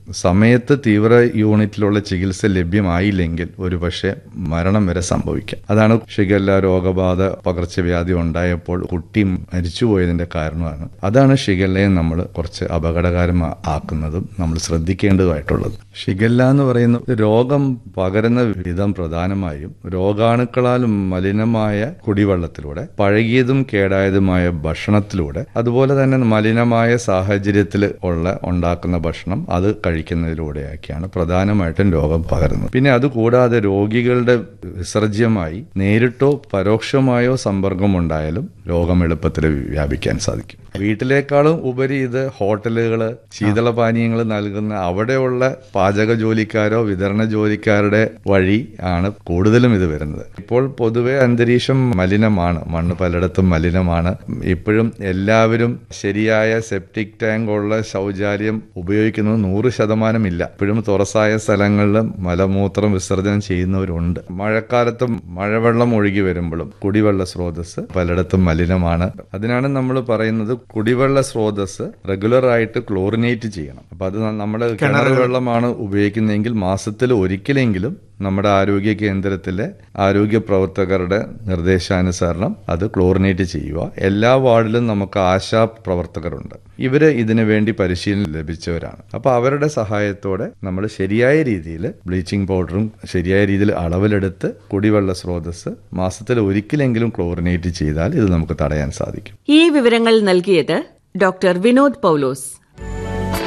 സമയത്ത് തീവ്ര യൂണിറ്റിലുള്ള ചികിത്സ ലഭ്യമായില്ലെങ്കിൽ ഒരു പക്ഷേ മരണം വരെ സംഭവിക്കാം അതാണ് ഷിഗല്ല രോഗബാധ പകർച്ചവ്യാധി ഉണ്ടായപ്പോൾ കുട്ടി മരിച്ചുപോയതിന്റെ കാരണമാണ് അതാണ് ഷിഗല്ലയെ നമ്മൾ കുറച്ച് അപകടകരമാക്കുന്നതും നമ്മൾ ശ്രദ്ധിക്കേണ്ടതായിട്ടുള്ളത് ഷിഗല്ല എന്ന് പറയുന്ന രോഗം പകരുന്ന വിധം പ്രധാനമായും രോഗാണുക്കളാൽ മലിനമായ കുടിവെള്ളത്തിലൂടെ പഴകിയതും കേടായതുമായ ഭക്ഷണത്തിലൂടെ അതുപോലെ തന്നെ മലിനമായ സാഹചര്യത്തിൽ ഉള്ള ഉണ്ടാക്കുന്ന ഭക്ഷണം അത് കഴിക്കുന്നതിലൂടെയൊക്കെയാണ് പ്രധാനമായിട്ടും രോഗം പകരുന്നത് പിന്നെ അതുകൂടാതെ രോഗികളുടെ വിസർജ്യമായി നേരിട്ടോ പരോക്ഷമായോ സമ്പർക്കം ഉണ്ടായാലും രോഗം എളുപ്പത്തിൽ വ്യാപിക്കാൻ സാധിക്കും വീട്ടിലേക്കാളും ഉപരി ഇത് ഹോട്ടലുകൾ ശീതളപാനീയങ്ങൾ നൽകുന്ന അവിടെയുള്ള പാചക ജോലിക്കാരോ വിതരണ ജോലിക്കാരുടെ വഴി ആണ് കൂടുതലും ഇത് വരുന്നത് ഇപ്പോൾ പൊതുവെ അന്തരീക്ഷം മലിനമാണ് മണ്ണ് പലയിടത്തും മലിനമാണ് ഇപ്പോഴും എല്ലാവരും ശരിയായ സെപ്റ്റിക് ടാങ്ക് ഉള്ള ശൗചാലയം ഉപയോഗിക്കുന്നത് നൂറ് ശതമാനം ഇല്ല ഇപ്പോഴും തുറസായ സ്ഥലങ്ങളിൽ മലമൂത്രം വിസർജനം ചെയ്യുന്നവരുണ്ട് മഴക്കാലത്തും മഴവെള്ളം ഒഴുകി വരുമ്പോഴും കുടിവെള്ള സ്രോതസ് പലയിടത്തും മലിനമാണ് അതിനാണ് നമ്മൾ പറയുന്നത് കുടിവെള്ള സ്രോതസ് റെഗുലർ ആയിട്ട് ക്ലോറിനേറ്റ് ചെയ്യണം അപ്പൊ അത് നമ്മൾ കിണർ വെള്ളമാണ് ഉപയോഗിക്കുന്നതെങ്കിൽ മാസത്തിൽ ഒരിക്കലെങ്കിലും നമ്മുടെ ആരോഗ്യ കേന്ദ്രത്തിലെ ആരോഗ്യ പ്രവർത്തകരുടെ നിർദ്ദേശാനുസരണം അത് ക്ലോറിനേറ്റ് ചെയ്യുക എല്ലാ വാർഡിലും നമുക്ക് ആശാ പ്രവർത്തകരുണ്ട് ഇവര് ഇതിനു വേണ്ടി പരിശീലനം ലഭിച്ചവരാണ് അപ്പൊ അവരുടെ സഹായത്തോടെ നമ്മൾ ശരിയായ രീതിയിൽ ബ്ലീച്ചിങ് പൗഡറും ശരിയായ രീതിയിൽ അളവിലെടുത്ത് കുടിവെള്ള സ്രോതസ് മാസത്തിൽ ഒരിക്കലെങ്കിലും ക്ലോറിനേറ്റ് ചെയ്താൽ ഇത് നമുക്ക് തടയാൻ സാധിക്കും ഈ വിവരങ്ങൾ നൽകിയത് ഡോക്ടർ വിനോദ് പൗലോസ്